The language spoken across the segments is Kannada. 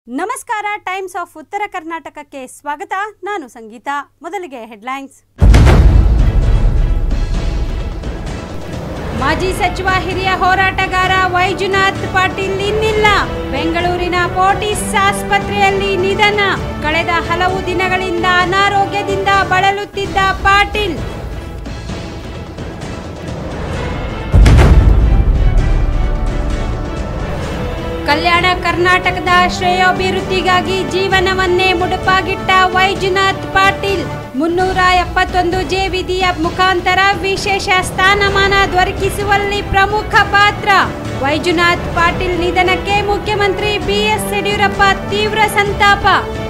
ನಮಸ್ಕಾರ ಟೈಮ್ಸ್ ಆಫ್ ಉತ್ತರ ಕರ್ನಾಟಕಕ್ಕೆ ಸ್ವಾಗತ ನಾನು ಸಂಗೀತ ಮೊದಲಿಗೆ ಹೆಡ್ಲೈನ್ಸ್ ಮಾಜಿ ಸಚಿವ ಹಿರಿಯ ಹೋರಾಟಗಾರ ವೈಜುನಾಥ್ ಪಾಟೀಲ್ ಇನ್ನಿಲ್ಲ ಬೆಂಗಳೂರಿನ ಪೋರ್ಟಿಸ್ ಆಸ್ಪತ್ರೆಯಲ್ಲಿ ನಿಧನ ಕಳೆದ ಹಲವು ದಿನಗಳಿಂದ ಅನಾರೋಗ್ಯದಿಂದ ಬಳಲುತ್ತಿದ್ದ ಪಾಟೀಲ್ ಕಲ್ಯಾಣ ಕರ್ನಾಟಕದ ಶ್ರೇಯೋಭಿವೃದ್ಧಿಗಾಗಿ ಜೀವನವನ್ನೇ ಮುಡುಪಾಗಿಟ್ಟ ವೈಜುನಾಥ್ ಪಾಟೀಲ್ ಮುನ್ನೂರ ಎಪ್ಪತ್ತೊಂದು ಜೆ ವಿಧಿಯ ಮುಖಾಂತರ ವಿಶೇಷ ಸ್ಥಾನಮಾನ ದೊರಕಿಸುವಲ್ಲಿ ಪ್ರಮುಖ ಪಾತ್ರ ವೈಜುನಾಥ್ ಪಾಟೀಲ್ ನಿಧನಕ್ಕೆ ಮುಖ್ಯಮಂತ್ರಿ ಬಿಎಸ್ ಯಡಿಯೂರಪ್ಪ ತೀವ್ರ ಸಂತಾಪ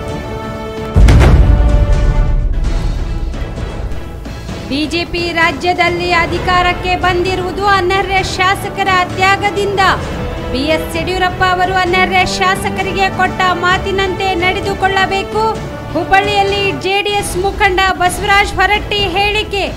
ಬಿಜೆಪಿ ರಾಜ್ಯದಲ್ಲಿ ಅಧಿಕಾರಕ್ಕೆ ಬಂದಿರುವುದು ಅನರ್ಹ ಶಾಸಕರ ತ್ಯಾಗದಿಂದ ಬಿಎಸ್ ಯಡಿಯೂರಪ್ಪ ಅವರು ಅನರ್ಹ ಶಾಸಕರಿಗೆ ಕೊಟ್ಟ ಮಾತಿನಂತೆ ನಡೆದುಕೊಳ್ಳಬೇಕು ಹುಬ್ಬಳ್ಳಿಯಲ್ಲಿ ಜೆಡಿಎಸ್ ಮುಖಂಡ ಬಸವರಾಜ್ ಹೊರಟ್ಟಿ ಹೇಳಿಕೆ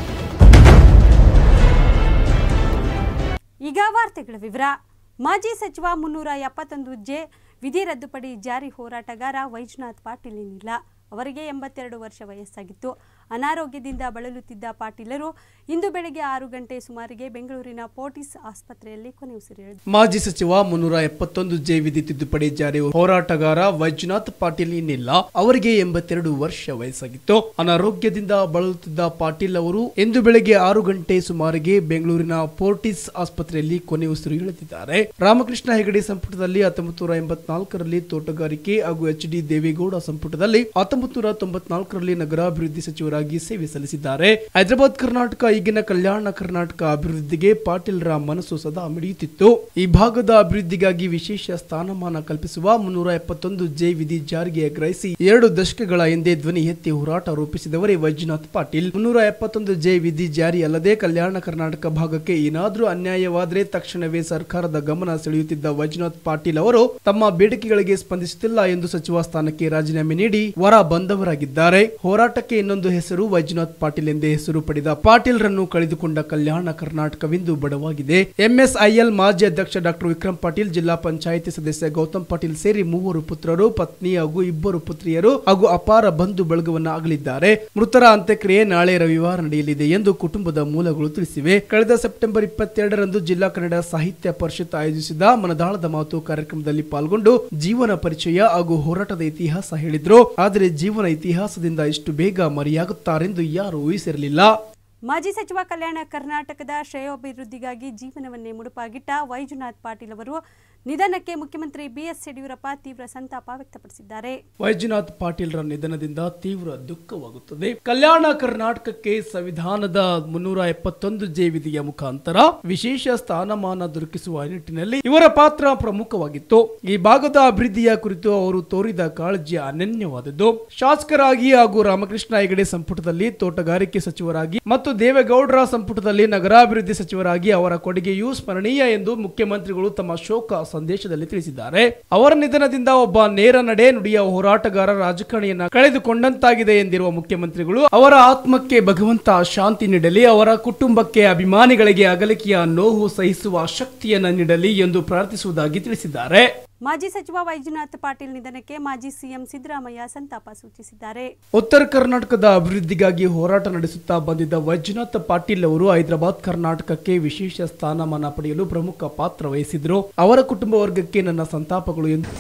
ಈಗ ವಾರ್ತೆಗಳ ವಿವರ ಮಾಜಿ ಸಚಿವ ಮುನ್ನೂರ ಎಪ್ಪತ್ತೊಂದು ಜೆ ವಿಧಿ ರದ್ದುಪಡಿ ಜಾರಿ ಹೋರಾಟಗಾರ ವೈಜನಾಥ್ ಪಾಟೀಲ್ ಏನಿಲ್ಲ ಅವರಿಗೆ ಎಂಬತ್ತೆರಡು ವರ್ಷ ವಯಸ್ಸಾಗಿತ್ತು ಅನಾರೋಗ್ಯದಿಂದ ಬಳಲುತ್ತಿದ್ದ ಪಾಟೀಲರು ಇಂದು ಬೆಳಗ್ಗೆ ಆರು ಗಂಟೆ ಸುಮಾರಿಗೆ ಬೆಂಗಳೂರಿನ ಪೋರ್ಟಿಸ್ ಆಸ್ಪತ್ರೆಯಲ್ಲಿ ಕೊನೆಯುಸಿರೆಳೆದರು ಮಾಜಿ ಸಚಿವ ಮುನ್ನೂರ ಎಪ್ಪತ್ತೊಂದು ಜೆ ವಿಧಿ ತಿದ್ದುಪಡಿ ಜಾರಿ ಹೋರಾಟಗಾರ ವೈಜನಾಥ್ ಪಾಟೀಲ್ ಇನ್ನಿಲ್ಲ ಅವರಿಗೆ ಎಂಬತ್ತೆರಡು ವರ್ಷ ವಯಸ್ಸಾಗಿತ್ತು ಅನಾರೋಗ್ಯದಿಂದ ಬಳಲುತ್ತಿದ್ದ ಪಾಟೀಲ್ ಅವರು ಇಂದು ಬೆಳಗ್ಗೆ ಆರು ಗಂಟೆ ಸುಮಾರಿಗೆ ಬೆಂಗಳೂರಿನ ಪೋರ್ಟಿಸ್ ಆಸ್ಪತ್ರೆಯಲ್ಲಿ ಕೊನೆ ಉಸಿರು ಎಳೆದಿದ್ದಾರೆ ರಾಮಕೃಷ್ಣ ಹೆಗಡೆ ಸಂಪುಟದಲ್ಲಿ ಹತ್ತೊಂಬತ್ತು ನೂರ ಎಂಬತ್ನಾಲ್ಕರಲ್ಲಿ ತೋಟಗಾರಿಕೆ ಹಾಗೂ ಎಚ್ ಡಿ ದೇವೇಗೌಡ ಸಂಪುಟದಲ್ಲಿ ಹತ್ತೊಂಬತ್ತು ನೂರ ತೊಂಬತ್ನಾಲ್ಕರಲ್ಲಿ ನಗರಾಭಿವೃದ್ಧಿ ಸಚಿವರಾಗಿ ಸೇವೆ ಸಲ್ಲಿಸಿದ್ದಾರೆ ಹೈದರಾಬಾದ್ ಕರ್ನಾಟಕ ಈಗಿನ ಕಲ್ಯಾಣ ಕರ್ನಾಟಕ ಅಭಿವೃದ್ಧಿಗೆ ಪಾಟೀಲ್ರ ಮನಸ್ಸು ಸದಾ ಮಿಡಿಯುತ್ತಿತ್ತು ಈ ಭಾಗದ ಅಭಿವೃದ್ಧಿಗಾಗಿ ವಿಶೇಷ ಸ್ಥಾನಮಾನ ಕಲ್ಪಿಸುವ ಮುನ್ನೂರ ಎಪ್ಪತ್ತೊಂದು ಜೆ ವಿಧಿ ಜಾರಿಗೆ ಆಗ್ರಹಿಸಿ ಎರಡು ದಶಕಗಳ ಹಿಂದೆ ಧ್ವನಿ ಎತ್ತಿ ಹೋರಾಟ ರೂಪಿಸಿದವರೇ ವೈಜನಾಥ್ ಪಾಟೀಲ್ ಮುನ್ನೂರ ಎಪ್ಪತ್ತೊಂದು ಜೆ ವಿಧಿ ಜಾರಿ ಅಲ್ಲದೆ ಕಲ್ಯಾಣ ಕರ್ನಾಟಕ ಭಾಗಕ್ಕೆ ಏನಾದ್ರೂ ಅನ್ಯಾಯವಾದರೆ ತಕ್ಷಣವೇ ಸರ್ಕಾರದ ಗಮನ ಸೆಳೆಯುತ್ತಿದ್ದ ವೈಜನಾಥ್ ಪಾಟೀಲ್ ಅವರು ತಮ್ಮ ಬೇಡಿಕೆಗಳಿಗೆ ಸ್ಪಂದಿಸುತ್ತಿಲ್ಲ ಎಂದು ಸಚಿವ ಸ್ಥಾನಕ್ಕೆ ರಾಜೀನಾಮೆ ನೀಡಿ ಹೊರ ಬಂದವರಾಗಿದ್ದಾರೆ ಹೋರಾಟಕ್ಕೆ ಇನ್ನೊಂದು ಹೆಸರು ವೈಜನಾಥ್ ಪಾಟೀಲ್ ಎಂದೇ ಹೆಸರು ಪಡೆದ ಪಾಟೀಲ್ ರನ್ನು ಕಳೆದುಕೊಂಡ ಕಲ್ಯಾಣ ಕರ್ನಾಟಕವೆಂದು ಬಡವಾಗಿದೆ ಎಂಎಸ್ಐಎಲ್ ಮಾಜಿ ಅಧ್ಯಕ್ಷ ಡಾಕ್ಟರ್ ವಿಕ್ರಮ್ ಪಾಟೀಲ್ ಜಿಲ್ಲಾ ಪಂಚಾಯಿತಿ ಸದಸ್ಯ ಗೌತಮ್ ಪಾಟೀಲ್ ಸೇರಿ ಮೂವರು ಪುತ್ರರು ಪತ್ನಿ ಹಾಗೂ ಇಬ್ಬರು ಪುತ್ರಿಯರು ಹಾಗೂ ಅಪಾರ ಬಂಧು ಬಳಗವನ್ನ ಆಗಲಿದ್ದಾರೆ ಮೃತರ ಅಂತ್ಯಕ್ರಿಯೆ ನಾಳೆ ರವಿವಾರ ನಡೆಯಲಿದೆ ಎಂದು ಕುಟುಂಬದ ಮೂಲಗಳು ತಿಳಿಸಿವೆ ಕಳೆದ ಸೆಪ್ಟೆಂಬರ್ ಇಪ್ಪತ್ತೆರಡರಂದು ಜಿಲ್ಲಾ ಕನ್ನಡ ಸಾಹಿತ್ಯ ಪರಿಷತ್ ಆಯೋಜಿಸಿದ ಮನದಾಳದ ಮಾತು ಕಾರ್ಯಕ್ರಮದಲ್ಲಿ ಪಾಲ್ಗೊಂಡು ಜೀವನ ಪರಿಚಯ ಹಾಗೂ ಹೋರಾಟದ ಇತಿಹಾಸ ಹೇಳಿದ್ರು ಆದರೆ ಜೀವನ ಇತಿಹಾಸದಿಂದ ಇಷ್ಟು ಬೇಗ ಮರೆಯಾಗುತ್ತಾರೆಂದು ಯಾರು ಊಹಿಸಿರಲಿಲ್ಲ ಮಾಜಿ ಸಚಿವ ಕಲ್ಯಾಣ ಕರ್ನಾಟಕದ ಶ್ರೇಯೋಭಿವೃದ್ಧಿಗಾಗಿ ಜೀವನವನ್ನೇ ಮುಡುಪಾಗಿಟ್ಟ ವೈಜುನಾಥ್ ಪಾಟೀಲ್ ಅವರು ನಿಧನಕ್ಕೆ ಮುಖ್ಯಮಂತ್ರಿ ಬಿಎಸ್ ಯಡಿಯೂರಪ್ಪ ತೀವ್ರ ಸಂತಾಪ ವ್ಯಕ್ತಪಡಿಸಿದ್ದಾರೆ ವೈದ್ಯನಾಥ್ ಪಾಟೀಲ್ರ ನಿಧನದಿಂದ ತೀವ್ರ ದುಃಖವಾಗುತ್ತದೆ ಕಲ್ಯಾಣ ಕರ್ನಾಟಕಕ್ಕೆ ಸಂವಿಧಾನದ ಮುನ್ನೂರ ಎಪ್ಪತ್ತೊಂದು ಜೆ ವಿಧಿಯ ಮುಖಾಂತರ ವಿಶೇಷ ಸ್ಥಾನಮಾನ ದೊರಕಿಸುವ ನಿಟ್ಟಿನಲ್ಲಿ ಇವರ ಪಾತ್ರ ಪ್ರಮುಖವಾಗಿತ್ತು ಈ ಭಾಗದ ಅಭಿವೃದ್ಧಿಯ ಕುರಿತು ಅವರು ತೋರಿದ ಕಾಳಜಿ ಅನನ್ಯವಾದದ್ದು ಶಾಸಕರಾಗಿ ಹಾಗೂ ರಾಮಕೃಷ್ಣ ಹೆಗಡೆ ಸಂಪುಟದಲ್ಲಿ ತೋಟಗಾರಿಕೆ ಸಚಿವರಾಗಿ ಮತ್ತು ದೇವೇಗೌಡರ ಸಂಪುಟದಲ್ಲಿ ನಗರಾಭಿವೃದ್ಧಿ ಸಚಿವರಾಗಿ ಅವರ ಕೊಡುಗೆಯೂ ಸ್ಮರಣೀಯ ಎಂದು ಮುಖ್ಯಮಂತ್ರಿಗಳು ತಮ್ಮ ಶೋಕ ಸಂದೇಶದಲ್ಲಿ ತಿಳಿಸಿದ್ದಾರೆ ಅವರ ನಿಧನದಿಂದ ಒಬ್ಬ ನೇರ ನಡೆ ನುಡಿಯ ಹೋರಾಟಗಾರ ರಾಜಕಾರಣಿಯನ್ನ ಕಳೆದುಕೊಂಡಂತಾಗಿದೆ ಎಂದಿರುವ ಮುಖ್ಯಮಂತ್ರಿಗಳು ಅವರ ಆತ್ಮಕ್ಕೆ ಭಗವಂತ ಶಾಂತಿ ನೀಡಲಿ ಅವರ ಕುಟುಂಬಕ್ಕೆ ಅಭಿಮಾನಿಗಳಿಗೆ ಅಗಲಿಕೆಯ ನೋವು ಸಹಿಸುವ ಶಕ್ತಿಯನ್ನ ನೀಡಲಿ ಎಂದು ಪ್ರಾರ್ಥಿಸುವುದಾಗಿ ತಿಳಿಸಿದ್ದಾರೆ ಮಾಜಿ ಸಚಿವ ವೈಜನಾಥ್ ಪಾಟೀಲ್ ನಿಧನಕ್ಕೆ ಮಾಜಿ ಸಿಎಂ ಸಿದ್ದರಾಮಯ್ಯ ಸಂತಾಪ ಸೂಚಿಸಿದ್ದಾರೆ ಉತ್ತರ ಕರ್ನಾಟಕದ ಅಭಿವೃದ್ಧಿಗಾಗಿ ಹೋರಾಟ ನಡೆಸುತ್ತಾ ಬಂದಿದ್ದ ವೈದ್ಯನಾಥ್ ಪಾಟೀಲ್ ಅವರು ಹೈದರಾಬಾದ್ ಕರ್ನಾಟಕಕ್ಕೆ ವಿಶೇಷ ಸ್ಥಾನಮಾನ ಪಡೆಯಲು ಪ್ರಮುಖ ಪಾತ್ರ ವಹಿಸಿದ್ರು ಅವರ ಕುಟುಂಬ ವರ್ಗಕ್ಕೆ ನನ್ನ ಸಂತಾಪಗಳು ಎಂದು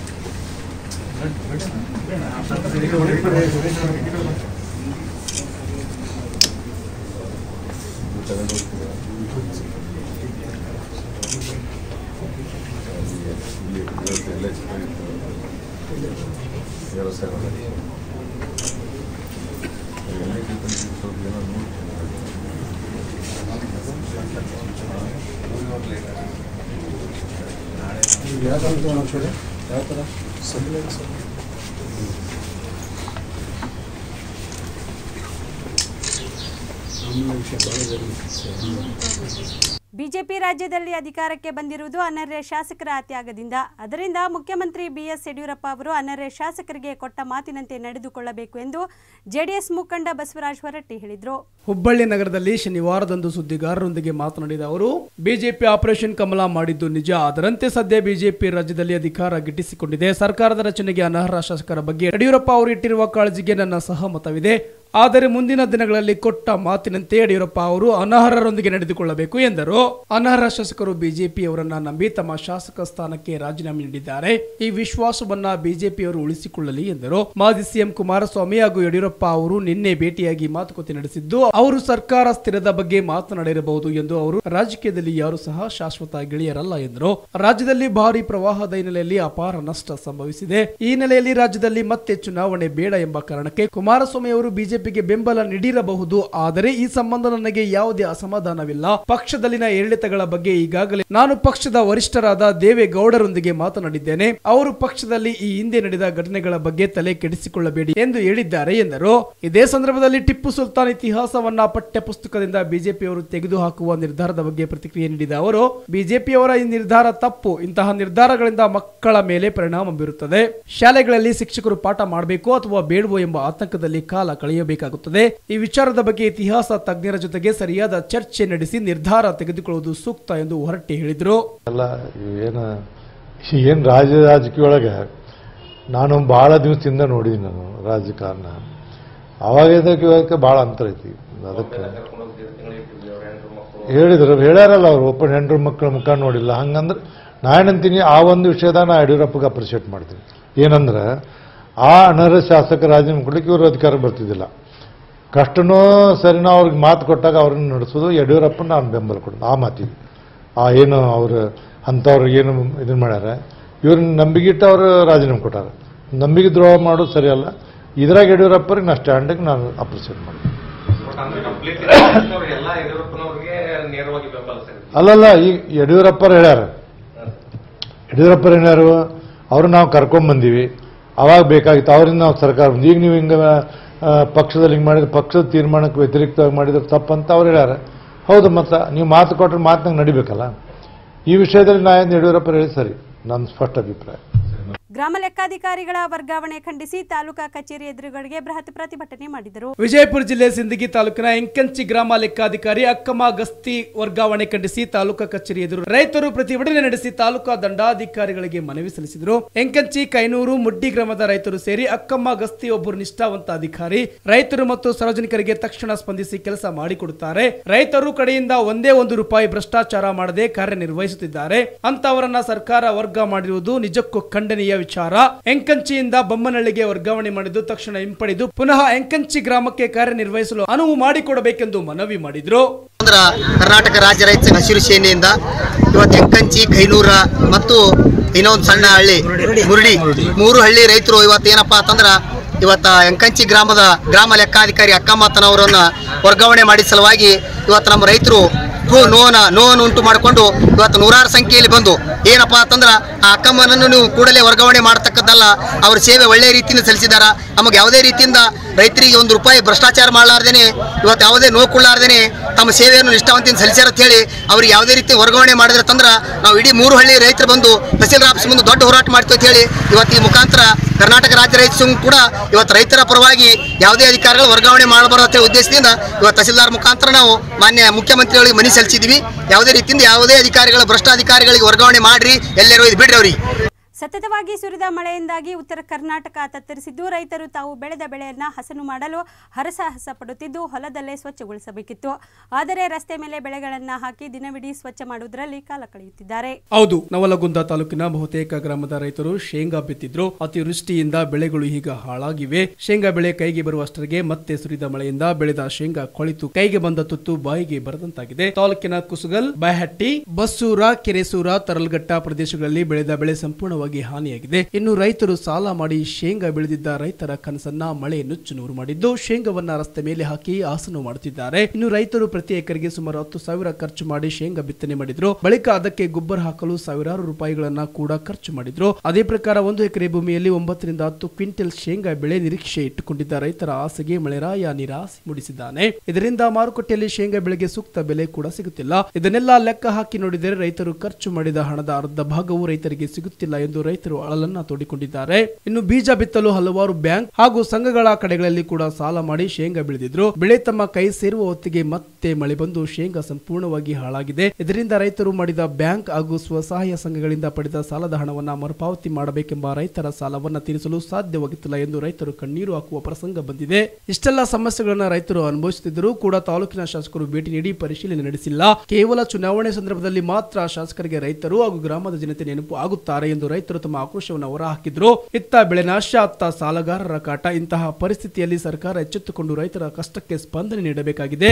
ಬಿಜೆಪಿ ರಾಜ್ಯದಲ್ಲಿ ಅಧಿಕಾರಕ್ಕೆ ಬಂದಿರುವುದು ಅನರ್ಹ ಶಾಸಕರ ತ್ಯಾಗದಿಂದ ಅದರಿಂದ ಮುಖ್ಯಮಂತ್ರಿ ಬಿಎಸ್ ಯಡಿಯೂರಪ್ಪ ಅವರು ಅನರ್ಹ ಶಾಸಕರಿಗೆ ಕೊಟ್ಟ ಮಾತಿನಂತೆ ನಡೆದುಕೊಳ್ಳಬೇಕು ಎಂದು ಜೆಡಿಎಸ್ ಮುಖಂಡ ಬಸವರಾಜ ಹೊರಟ್ಟಿ ಹೇಳಿದರು ಹುಬ್ಬಳ್ಳಿ ನಗರದಲ್ಲಿ ಶನಿವಾರದಂದು ಸುದ್ದಿಗಾರರೊಂದಿಗೆ ಮಾತನಾಡಿದ ಅವರು ಬಿಜೆಪಿ ಆಪರೇಷನ್ ಕಮಲ ಮಾಡಿದ್ದು ನಿಜ ಅದರಂತೆ ಸದ್ಯ ಬಿಜೆಪಿ ರಾಜ್ಯದಲ್ಲಿ ಅಧಿಕಾರ ಗಿಟ್ಟಿಸಿಕೊಂಡಿದೆ ಸರ್ಕಾರದ ರಚನೆಗೆ ಅನರ್ಹ ಶಾಸಕರ ಬಗ್ಗೆ ಯಡಿಯೂರಪ್ಪ ಅವರು ಇಟ್ಟಿರುವ ಕಾಳಜಿಗೆ ನನ್ನ ಸಹಮತವಿದೆ ಆದರೆ ಮುಂದಿನ ದಿನಗಳಲ್ಲಿ ಕೊಟ್ಟ ಮಾತಿನಂತೆ ಯಡಿಯೂರಪ್ಪ ಅವರು ಅನರ್ಹರೊಂದಿಗೆ ನಡೆದುಕೊಳ್ಳಬೇಕು ಎಂದರು ಅನರ್ಹ ಶಾಸಕರು ಬಿಜೆಪಿಯವರನ್ನ ನಂಬಿ ತಮ್ಮ ಶಾಸಕ ಸ್ಥಾನಕ್ಕೆ ರಾಜೀನಾಮೆ ನೀಡಿದ್ದಾರೆ ಈ ವಿಶ್ವಾಸವನ್ನ ಬಿಜೆಪಿಯವರು ಉಳಿಸಿಕೊಳ್ಳಲಿ ಎಂದರು ಮಾಜಿ ಸಿಎಂ ಕುಮಾರಸ್ವಾಮಿ ಹಾಗೂ ಯಡಿಯೂರಪ್ಪ ಅವರು ನಿನ್ನೆ ಭೇಟಿಯಾಗಿ ಮಾತುಕತೆ ನಡೆಸಿದ್ದು ಅವರು ಸರ್ಕಾರ ಸ್ಥಿರದ ಬಗ್ಗೆ ಮಾತನಾಡಿರಬಹುದು ಎಂದು ಅವರು ರಾಜಕೀಯದಲ್ಲಿ ಯಾರು ಸಹ ಶಾಶ್ವತ ಗೆಳೆಯರಲ್ಲ ಎಂದರು ರಾಜ್ಯದಲ್ಲಿ ಭಾರಿ ಪ್ರವಾಹದ ಹಿನ್ನೆಲೆಯಲ್ಲಿ ಅಪಾರ ನಷ್ಟ ಸಂಭವಿಸಿದೆ ಈ ಹಿನ್ನೆಲೆಯಲ್ಲಿ ರಾಜ್ಯದಲ್ಲಿ ಮತ್ತೆ ಚುನಾವಣೆ ಬೇಡ ಎಂಬ ಕಾರಣಕ್ಕೆ ಕುಮಾರಸ್ವಾಮಿ ಅವರು ಬಿಜೆಪಿಗೆ ಬೆಂಬಲ ನೀಡಿರಬಹುದು ಆದರೆ ಈ ಸಂಬಂಧ ನನಗೆ ಯಾವುದೇ ಅಸಮಾಧಾನವಿಲ್ಲ ಪಕ್ಷದಲ್ಲಿನ ಏರಿಳಿತಗಳ ಬಗ್ಗೆ ಈಗಾಗಲೇ ನಾನು ಪಕ್ಷದ ವರಿಷ್ಠರಾದ ದೇವೇಗೌಡರೊಂದಿಗೆ ಮಾತನಾಡಿದ್ದೇನೆ ಅವರು ಪಕ್ಷದಲ್ಲಿ ಈ ಹಿಂದೆ ನಡೆದ ಘಟನೆಗಳ ಬಗ್ಗೆ ತಲೆ ಕೆಡಿಸಿಕೊಳ್ಳಬೇಡಿ ಎಂದು ಹೇಳಿದ್ದಾರೆ ಎಂದರು ಇದೇ ಸಂದರ್ಭದಲ್ಲಿ ಟಿಪ್ಪು ಸುಲ್ತಾನ್ ಇತಿಹಾಸವನ್ನ ಪಠ್ಯ ಪುಸ್ತಕದಿಂದ ಬಿಜೆಪಿಯವರು ತೆಗೆದುಹಾಕುವ ನಿರ್ಧಾರದ ಬಗ್ಗೆ ಪ್ರತಿಕ್ರಿಯೆ ನೀಡಿದ ಅವರು ಬಿಜೆಪಿಯವರ ಈ ನಿರ್ಧಾರ ತಪ್ಪು ಇಂತಹ ನಿರ್ಧಾರಗಳಿಂದ ಮಕ್ಕಳ ಮೇಲೆ ಪರಿಣಾಮ ಬೀರುತ್ತದೆ ಶಾಲೆಗಳಲ್ಲಿ ಶಿಕ್ಷಕರು ಪಾಠ ಮಾಡಬೇಕು ಅಥವಾ ಬೇಡವೋ ಎಂಬ ಆತಂಕದಲ್ಲಿ ಕಾಲ ಕಳೆಯಬೇಕಾಗುತ್ತದೆ ಈ ವಿಚಾರದ ಬಗ್ಗೆ ಇತಿಹಾಸ ತಜ್ಞರ ಜೊತೆಗೆ ಸರಿಯಾದ ಚರ್ಚೆ ನಡೆಸಿ ನಿರ್ಧಾರ ತೆಗೆದುಕೊಳ್ಳುವುದು ಸೂಕ್ತ ಎಂದು ಹೊರಟ್ಟಿ ಹೇಳಿದರು ಅಲ್ಲ ಏನು ಏನು ರಾಜ್ಯ ರಾಜಕೀಯ ಒಳಗೆ ನಾನು ಭಾಳ ದಿವಸದಿಂದ ನೋಡಿದ್ದೀನಿ ನಾನು ರಾಜಕಾರಣ ಅವಾಗ ಇದಕ್ಕೆ ಇವಕ್ಕೆ ಭಾಳ ಅಂತರ ಐತಿ ಅದಕ್ಕೆ ಹೇಳಿದ್ರು ಹೇಳ್ಯಾರಲ್ಲ ಅವ್ರು ಒಬ್ಬ ಹೆಂಡ್ರು ಮಕ್ಕಳ ಮುಖ ನೋಡಿಲ್ಲ ಹಂಗಂದ್ರೆ ನಾ ಏನಂತೀನಿ ಆ ಒಂದು ವಿಷಯದ ನಾ ಯಡಿಯೂರಪ್ಪಗೆ ಅಪ್ರಿಷಿಯೇಟ್ ಮಾಡ್ತೀನಿ ಏನಂದ್ರೆ ಆ ಅನರ್ಹ ಶಾಸಕ ರಾಜೀನಾಮೆ ಕೊಡ್ಲಿಕ್ಕೆ ಇವರು ಅಧಿಕಾರ ಬರ್ತಿದ್ದಿಲ್ಲ ಕಷ್ಟನೋ ಸರಿನೋ ಅವ್ರಿಗೆ ಮಾತು ಕೊಟ್ಟಾಗ ಅವ್ರನ್ನ ನಡೆಸೋದು ಯಡಿಯೂರಪ್ಪ ನಾನು ಬೆಂಬಲ ಕೊಡೋದು ಆ ಮಾತಿಗೆ ಆ ಏನು ಅವರು ಅಂಥವ್ರು ಏನು ಇದನ್ನ ಮಾಡ್ಯಾರ ಇವ್ರನ್ನ ನಂಬಿಗಿಟ್ಟು ಅವರು ರಾಜೀನಾಮೆ ಕೊಟ್ಟಾರ ನಂಬಿಕೆ ದ್ರೋಹ ಮಾಡೋದು ಸರಿಯಲ್ಲ ಇದ್ರಾಗ ಯಡಿಯೂರಪ್ಪರಿಗೆ ನಾ ಸ್ಟ್ಯಾಂಡಿಗೆ ನಾನು ಅಪ್ರಿಷಿಯೇಟ್ ಮಾಡ್ತೀನಿ ಕಂಪ್ಲೀಟ್ ಎಲ್ಲ ಯಡಿಯೂರಪ್ಪನವ್ರಿಗೆ ನೇರವಾಗಿ ಬೆಂಬಲ ಸಿಗುತ್ತೆ ಅಲ್ಲಲ್ಲ ಈಗ ಯಡಿಯೂರಪ್ಪರು ಹೇಳ್ಯಾರ ಯಡಿಯೂರಪ್ಪರು ಏನಾರು ಅವ್ರು ನಾವು ಕರ್ಕೊಂಬಂದೀವಿ ಅವಾಗ ಬೇಕಾಗಿತ್ತು ಅವರಿಂದ ನಾವು ಸರ್ಕಾರ ಬಂದು ಈಗ ನೀವು ಹಿಂಗೆ ಆ, ಪಕ್ಷದಲ್ಲಿ ಹಿಂಗೆ ಮಾಡಿದ್ರೆ ಪಕ್ಷದ ತೀರ್ಮಾನಕ್ಕೆ ವ್ಯತಿರಿಕ್ತವಾಗಿ ಮಾಡಿದ್ರೆ ತಪ್ಪಂತ ಅವ್ರು ಹೇಳ್ಯಾರ ಹೌದು ಮತ್ತೆ ನೀವು ಮಾತು ಕೊಟ್ಟರೆ ಮಾತನಾಗ ನಡಿಬೇಕಲ್ಲ ಈ ವಿಷಯದಲ್ಲಿ ನಾ ಏನು ಯಡಿಯೂರಪ್ಪರು ಹೇಳಿ ಸರಿ ನನ್ನ ಸ್ಪಷ್ಟ ಅಭಿಪ್ರಾಯ ಗ್ರಾಮ ಲೆಕ್ಕಾಧಿಕಾರಿಗಳ ವರ್ಗಾವಣೆ ಖಂಡಿಸಿ ತಾಲೂಕಾ ಕಚೇರಿ ಎದುರುಗಳಿಗೆ ಬೃಹತ್ ಪ್ರತಿಭಟನೆ ಮಾಡಿದರು ವಿಜಯಪುರ ಜಿಲ್ಲೆ ಸಿಂದಗಿ ತಾಲೂಕಿನ ಎಂಕಂಚಿ ಗ್ರಾಮ ಲೆಕ್ಕಾಧಿಕಾರಿ ಅಕ್ಕಮ್ಮ ಗಸ್ತಿ ವರ್ಗಾವಣೆ ಖಂಡಿಸಿ ತಾಲೂಕಾ ಕಚೇರಿ ಎದುರು ರೈತರು ಪ್ರತಿಭಟನೆ ನಡೆಸಿ ತಾಲೂಕಾ ದಂಡಾಧಿಕಾರಿಗಳಿಗೆ ಮನವಿ ಸಲ್ಲಿಸಿದರು ಎಂಕಂಚಿ ಕೈನೂರು ಮುಡ್ಡಿ ಗ್ರಾಮದ ರೈತರು ಸೇರಿ ಅಕ್ಕಮ್ಮ ಗಸ್ತಿ ಒಬ್ಬರು ನಿಷ್ಠಾವಂತ ಅಧಿಕಾರಿ ರೈತರು ಮತ್ತು ಸಾರ್ವಜನಿಕರಿಗೆ ತಕ್ಷಣ ಸ್ಪಂದಿಸಿ ಕೆಲಸ ಮಾಡಿಕೊಡುತ್ತಾರೆ ರೈತರು ಕಡೆಯಿಂದ ಒಂದೇ ಒಂದು ರೂಪಾಯಿ ಭ್ರಷ್ಟಾಚಾರ ಮಾಡದೆ ಕಾರ್ಯನಿರ್ವಹಿಸುತ್ತಿದ್ದಾರೆ ಅಂತವರನ್ನ ಸರ್ಕಾರ ವರ್ಗ ಮಾಡಿರುವುದು ನಿಜಕ್ಕೂ ಖಂಡನೀಯ ವಿಚಾರ ಎಂಕಂಚಿಯಿಂದ ಬೊಮ್ಮನಹಳ್ಳಿಗೆ ವರ್ಗಾವಣೆ ಮಾಡಿದ್ದು ತಕ್ಷಣ ಹಿಂಪಡೆದು ಪುನಃ ಎಂಕಂಚಿ ಗ್ರಾಮಕ್ಕೆ ಕಾರ್ಯನಿರ್ವಹಿಸಲು ಅನುವು ಮಾಡಿಕೊಡಬೇಕೆಂದು ಮನವಿ ಮಾಡಿದ್ರು ಅಂದ್ರ ಕರ್ನಾಟಕ ರಾಜ್ಯ ರೈತ ಸಂಘ ಹಸಿರು ಸೇನೆಯಿಂದ ಇವತ್ತು ಎಂಕಂಚಿ ಕೈನೂರ ಮತ್ತು ಇನ್ನೊಂದು ಸಣ್ಣ ಹಳ್ಳಿ ಮುರುಡಿ ಮೂರು ಹಳ್ಳಿ ರೈತರು ಇವತ್ತು ಏನಪ್ಪಾ ಅಂತಂದ್ರ ಇವತ್ತ ಎಂಕಂಚಿ ಗ್ರಾಮದ ಗ್ರಾಮ ಲೆಕ್ಕಾಧಿಕಾರಿ ಅಕ್ಕಮ್ಮತ್ತನವರನ್ನ ವರ್ಗಾವಣೆ ಮಾಡಿದ ಸಲುವಾಗಿ ಇವತ್ತು ನಮ್ಮ ರೈತರು ಹೋ ನೋವನ ನೋವನ್ನು ಉಂಟು ಮಾಡಿಕೊಂಡು ಇವತ್ತು ನೂರಾರು ಸಂಖ್ಯೆಯಲ್ಲಿ ಬಂದು ಏನಪ್ಪಾ ಅಂತಂದ್ರ ಆ ಅಕ್ಕಮ್ಮನನ್ನು ನೀವು ಕೂಡಲೇ ವರ್ಗಾವಣೆ ಮಾಡತಕ್ಕದ್ದಲ್ಲ ಅವ್ರ ಸೇವೆ ಒಳ್ಳೆಯ ರೀತಿಯಿಂದ ಸಲ್ಲಿಸಿದಾರ ನಮಗೆ ಯಾವುದೇ ರೀತಿಯಿಂದ ರೈತರಿಗೆ ಒಂದು ರೂಪಾಯಿ ಭ್ರಷ್ಟಾಚಾರ ಮಾಡಲಾರ್ದೇನೆ ಇವತ್ತು ಯಾವುದೇ ನೋವು ಕೊಡಲಾರ್ದೇನೆ ತಮ್ಮ ಸೇವೆಯನ್ನು ನಿಷ್ಠಾವಂತಿಯಿಂದ ಸಲ್ಲಿಸ್ಯಾರ ಅಂತ ಹೇಳಿ ಅವ್ರಿಗೆ ಯಾವುದೇ ರೀತಿ ವರ್ಗಾವಣೆ ಮಾಡಿದ್ರೆ ತಂದ್ರ ನಾವು ಇಡೀ ಮೂರು ಹಳ್ಳಿ ರೈತರು ಬಂದು ತಹಸೀಲ್ದಾರ್ ಆಫೀಸ್ ಮುಂದೆ ದೊಡ್ಡ ಹೋರಾಟ ಮಾಡ್ತೀವಿ ಅಂತ ಹೇಳಿ ಇವತ್ತು ಈ ಮುಖಾಂತರ ಕರ್ನಾಟಕ ರಾಜ್ಯ ರೈತ ಸಂಘ ಕೂಡ ಇವತ್ತು ರೈತರ ಪರವಾಗಿ ಯಾವುದೇ ಅಧಿಕಾರಿಗಳು ವರ್ಗಾವಣೆ ಮಾಡಬಾರದು ಅಂತ ಹೇಳಿ ಉದ್ದೇಶದಿಂದ ಇವತ್ತು ತಹಸೀಲ್ದಾರ್ ಮುಖಾಂತರ ನಾವು ಮಾನ್ಯ ಮುಖ್ಯಮಂತ್ರಿಗಳಿಗೆ ಮನವಿ ಸಲ್ಲಿಸಿದ್ವಿ ಯಾವುದೇ ರೀತಿಯಿಂದ ಯಾವುದೇ ಅಧಿಕಾರಿಗಳು ಭ್ರಷ್ಟ ಅಧಿಕಾರಿಗಳಿಗೆ ವರ್ಗಾವಣೆ ಮಾಡ್ರಿ ಎಲ್ಲರೂ ಇದು ಬಿಡ್ರಿ ಅವ್ರಿಗೆ ಸತತವಾಗಿ ಸುರಿದ ಮಳೆಯಿಂದಾಗಿ ಉತ್ತರ ಕರ್ನಾಟಕ ತತ್ತರಿಸಿದ್ದು ರೈತರು ತಾವು ಬೆಳೆದ ಬೆಳೆಯನ್ನ ಹಸನು ಮಾಡಲು ಹರಸಾಹಸ ಪಡುತ್ತಿದ್ದು ಹೊಲದಲ್ಲೇ ಸ್ವಚ್ಛಗೊಳಿಸಬೇಕಿತ್ತು ಆದರೆ ರಸ್ತೆ ಮೇಲೆ ಬೆಳೆಗಳನ್ನ ಹಾಕಿ ದಿನವಿಡೀ ಸ್ವಚ್ಛ ಮಾಡುವುದರಲ್ಲಿ ಕಾಲ ಕಳೆಯುತ್ತಿದ್ದಾರೆ ಹೌದು ನವಲಗುಂದ ತಾಲೂಕಿನ ಬಹುತೇಕ ಗ್ರಾಮದ ರೈತರು ಶೇಂಗಾ ಬಿತ್ತಿದ್ರು ಅತಿವೃಷ್ಟಿಯಿಂದ ಬೆಳೆಗಳು ಈಗ ಹಾಳಾಗಿವೆ ಶೇಂಗಾ ಬೆಳೆ ಕೈಗೆ ಬರುವಷ್ಟರಿಗೆ ಮತ್ತೆ ಸುರಿದ ಮಳೆಯಿಂದ ಬೆಳೆದ ಶೇಂಗಾ ಕೊಳಿತು ಕೈಗೆ ಬಂದ ತುತ್ತು ಬಾಯಿಗೆ ಬರದಂತಾಗಿದೆ ತಾಲೂಕಿನ ಕುಸುಗಲ್ ಬಹಟ್ಟಿ ಬಸ್ಸೂರ ಕೆರೆಸೂರ ತರಲ್ಘಟ್ಟ ಪ್ರದೇಶಗಳಲ್ಲಿ ಬೆಳೆದ ಬೆಳೆ ಸಂಪೂರ್ಣವಾಗಿ ಸಂಪೂರ್ಣವಾಗಿ ಹಾನಿಯಾಗಿದೆ ಇನ್ನು ರೈತರು ಸಾಲ ಮಾಡಿ ಶೇಂಗಾ ಬೆಳೆದಿದ್ದ ರೈತರ ಕನಸನ್ನ ಮಳೆ ನುಚ್ಚು ನೂರು ಮಾಡಿದ್ದು ಶೇಂಗಾವನ್ನ ರಸ್ತೆ ಮೇಲೆ ಹಾಕಿ ಆಸನು ಮಾಡುತ್ತಿದ್ದಾರೆ ಇನ್ನು ರೈತರು ಪ್ರತಿ ಎಕರೆಗೆ ಸುಮಾರು ಹತ್ತು ಸಾವಿರ ಖರ್ಚು ಮಾಡಿ ಶೇಂಗಾ ಬಿತ್ತನೆ ಮಾಡಿದ್ರು ಬಳಿಕ ಅದಕ್ಕೆ ಗೊಬ್ಬರ ಹಾಕಲು ಸಾವಿರಾರು ರೂಪಾಯಿಗಳನ್ನ ಕೂಡ ಖರ್ಚು ಮಾಡಿದ್ರು ಅದೇ ಪ್ರಕಾರ ಒಂದು ಎಕರೆ ಭೂಮಿಯಲ್ಲಿ ಒಂಬತ್ತರಿಂದ ಹತ್ತು ಕ್ವಿಂಟಲ್ ಶೇಂಗಾ ಬೆಳೆ ನಿರೀಕ್ಷೆ ಇಟ್ಟುಕೊಂಡಿದ್ದ ರೈತರ ಆಸೆಗೆ ಮಳೆರಾಯ ನಿರಾಸೆ ಮೂಡಿಸಿದ್ದಾನೆ ಇದರಿಂದ ಮಾರುಕಟ್ಟೆಯಲ್ಲಿ ಶೇಂಗಾ ಬೆಳೆಗೆ ಸೂಕ್ತ ಬೆಲೆ ಕೂಡ ಸಿಗುತ್ತಿಲ್ಲ ಇದನ್ನೆಲ್ಲ ಲೆಕ್ಕ ಹಾಕಿ ನೋಡಿದರೆ ರೈತರು ಖರ್ಚು ಮಾಡಿದ ಹಣದ ಅರ್ಧ ಭಾಗವು ರೈತರಿಗೆ ಸಿಗುತ್ತಿಲ್ಲ ಎಂದು ರೈತರು ಅಳಲನ್ನ ತೋಡಿಕೊಂಡಿದ್ದಾರೆ ಇನ್ನು ಬೀಜ ಬಿತ್ತಲು ಹಲವಾರು ಬ್ಯಾಂಕ್ ಹಾಗೂ ಸಂಘಗಳ ಕಡೆಗಳಲ್ಲಿ ಕೂಡ ಸಾಲ ಮಾಡಿ ಶೇಂಗಾ ಬೆಳೆದಿದ್ರು ಬೆಳೆ ತಮ್ಮ ಕೈ ಸೇರುವ ಹೊತ್ತಿಗೆ ಮತ್ತೆ ಮಳೆ ಬಂದು ಶೇಂಗಾ ಸಂಪೂರ್ಣವಾಗಿ ಹಾಳಾಗಿದೆ ಇದರಿಂದ ರೈತರು ಮಾಡಿದ ಬ್ಯಾಂಕ್ ಹಾಗೂ ಸ್ವಸಹಾಯ ಸಂಘಗಳಿಂದ ಪಡೆದ ಸಾಲದ ಹಣವನ್ನ ಮರುಪಾವತಿ ಮಾಡಬೇಕೆಂಬ ರೈತರ ಸಾಲವನ್ನ ತೀರಿಸಲು ಸಾಧ್ಯವಾಗುತ್ತಿಲ್ಲ ಎಂದು ರೈತರು ಕಣ್ಣೀರು ಹಾಕುವ ಪ್ರಸಂಗ ಬಂದಿದೆ ಇಷ್ಟೆಲ್ಲ ಸಮಸ್ಯೆಗಳನ್ನ ರೈತರು ಅನುಭವಿಸುತ್ತಿದ್ದರೂ ಕೂಡ ತಾಲೂಕಿನ ಶಾಸಕರು ಭೇಟಿ ನೀಡಿ ಪರಿಶೀಲನೆ ನಡೆಸಿಲ್ಲ ಕೇವಲ ಚುನಾವಣೆ ಸಂದರ್ಭದಲ್ಲಿ ಮಾತ್ರ ಶಾಸಕರಿಗೆ ರೈತರು ಹಾಗೂ ಗ್ರಾಮದ ಜನತೆ ನೆನಪು ಆಗುತ್ತಾರೆ ಎಂದು ರೈತರು ತಮ್ಮ ಆಕ್ರೋಶವನ್ನು ಹೊರಹಾಕಿದ್ರು ಇತ್ತ ಬೆಳೆ ನಾಶ ಅತ್ತ ಸಾಲಗಾರರ ಕಾಟ ಇಂತಹ ಪರಿಸ್ಥಿತಿಯಲ್ಲಿ ಸರ್ಕಾರ ಎಚ್ಚೆತ್ತುಕೊಂಡು ರೈತರ ಕಷ್ಟಕ್ಕೆ ಸ್ಪಂದನೆ ನೀಡಬೇಕಾಗಿದೆ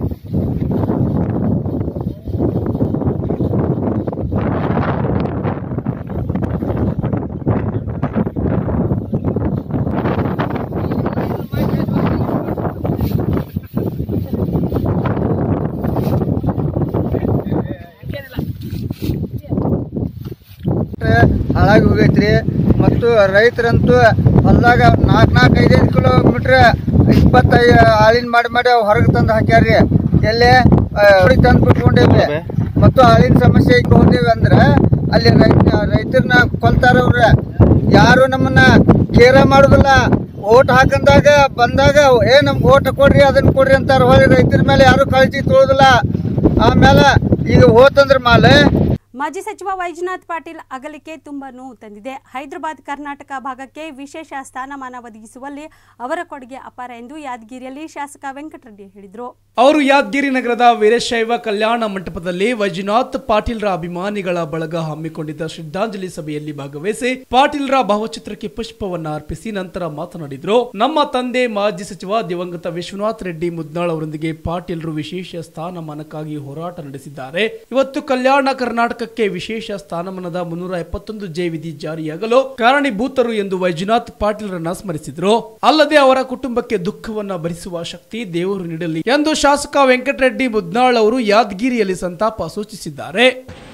ಹಾಳಾಗಿ ಹೋಗೈತ್ರಿ ಮತ್ತು ರೈತರಂತೂ ಹೊಲ್ದಾಗ ನಾಲ್ಕು ನಾಲ್ಕು ಐದೈದು ಕಿಲೋಮೀಟ್ರ್ ಇಪ್ಪತ್ತೈದು ಹಾಳಿನ ಮಾಡಿ ಮಾಡಿ ಹೊರಗೆ ತಂದು ಹಾಕ್ಯಾರ್ರಿ ಎಲ್ಲಿ ತಂದು ಬಿಟ್ಕೊಂಡೇವಿ ಮತ್ತು ಹಾಳಿನ ಸಮಸ್ಯೆ ಈಗ ಹೋದೇವಿ ಅಂದ್ರೆ ಅಲ್ಲಿ ರೈತ ರೈತರನ್ನ ಕೊಲ್ತಾರ ಅವ್ರ ಯಾರು ನಮ್ಮನ್ನ ಕೇರ ಮಾಡುದಿಲ್ಲ ಓಟ್ ಹಾಕಂದಾಗ ಬಂದಾಗ ಏ ನಮ್ಗೆ ಓಟ್ ಕೊಡ್ರಿ ಅದನ್ನ ಕೊಡ್ರಿ ಅಂತಾರ ಹೊಳಿ ರೈತರ ಮೇಲೆ ಯಾರು ಕಾಳಜಿ ತೊಗೊಳೋದಿಲ್ಲ ಆಮೇಲೆ ಈಗ ಹೋತಂದ್ರ ಮಾಲೆ ಮಾಜಿ ಸಚಿವ ವೈಜನಾಥ್ ಪಾಟೀಲ್ ಅಗಲಿಕೆ ತುಂಬ ನೋವು ತಂದಿದೆ ಹೈದರಾಬಾದ್ ಕರ್ನಾಟಕ ಭಾಗಕ್ಕೆ ವಿಶೇಷ ಸ್ಥಾನಮಾನ ಒದಗಿಸುವಲ್ಲಿ ಅವರ ಕೊಡುಗೆ ಅಪಾರ ಎಂದು ಯಾದಗಿರಿಯಲ್ಲಿ ಶಾಸಕ ವೆಂಕಟರೆಡ್ಡಿ ಹೇಳಿದರು ಅವರು ಯಾದಗಿರಿ ನಗರದ ವೀರಶೈವ ಕಲ್ಯಾಣ ಮಂಟಪದಲ್ಲಿ ವೈಜನಾಥ್ ಪಾಟೀಲ್ರ ಅಭಿಮಾನಿಗಳ ಬಳಗ ಹಮ್ಮಿಕೊಂಡಿದ್ದ ಶ್ರದ್ಧಾಂಜಲಿ ಸಭೆಯಲ್ಲಿ ಭಾಗವಹಿಸಿ ಪಾಟೀಲ್ರ ಭಾವಚಿತ್ರಕ್ಕೆ ಪುಷ್ಪವನ್ನ ಅರ್ಪಿಸಿ ನಂತರ ಮಾತನಾಡಿದ್ರು ನಮ್ಮ ತಂದೆ ಮಾಜಿ ಸಚಿವ ದಿವಂಗತ ವಿಶ್ವನಾಥ್ ರೆಡ್ಡಿ ಮುದ್ನಾಳ್ ಅವರೊಂದಿಗೆ ಪಾಟೀಲ್ರು ವಿಶೇಷ ಸ್ಥಾನಮಾನಕ್ಕಾಗಿ ಹೋರಾಟ ನಡೆಸಿದ್ದಾರೆ ಇವತ್ತು ಕಲ್ಯಾಣ ಕರ್ನಾಟಕಕ್ಕೆ ವಿಶೇಷ ಸ್ಥಾನಮಾನದ ಮುನ್ನೂರ ಎಪ್ಪತ್ತೊಂದು ಜೆ ವಿಧಿ ಜಾರಿಯಾಗಲು ಕಾರಣೀಭೂತರು ಎಂದು ವೈಜನಾಥ್ ಪಾಟೀಲ್ರನ್ನ ಸ್ಮರಿಸಿದ್ರು ಅಲ್ಲದೆ ಅವರ ಕುಟುಂಬಕ್ಕೆ ದುಃಖವನ್ನ ಭರಿಸುವ ಶಕ್ತಿ ದೇವರು ನೀಡಲಿ ಎಂದು ಶಾಸಕ ವೆಂಕಟರೆಡ್ಡಿ ಮುದ್ನಾಳ್ ಅವರು ಯಾದಗಿರಿಯಲ್ಲಿ ಸಂತಾಪ ಸೂಚಿಸಿದ್ದಾರೆ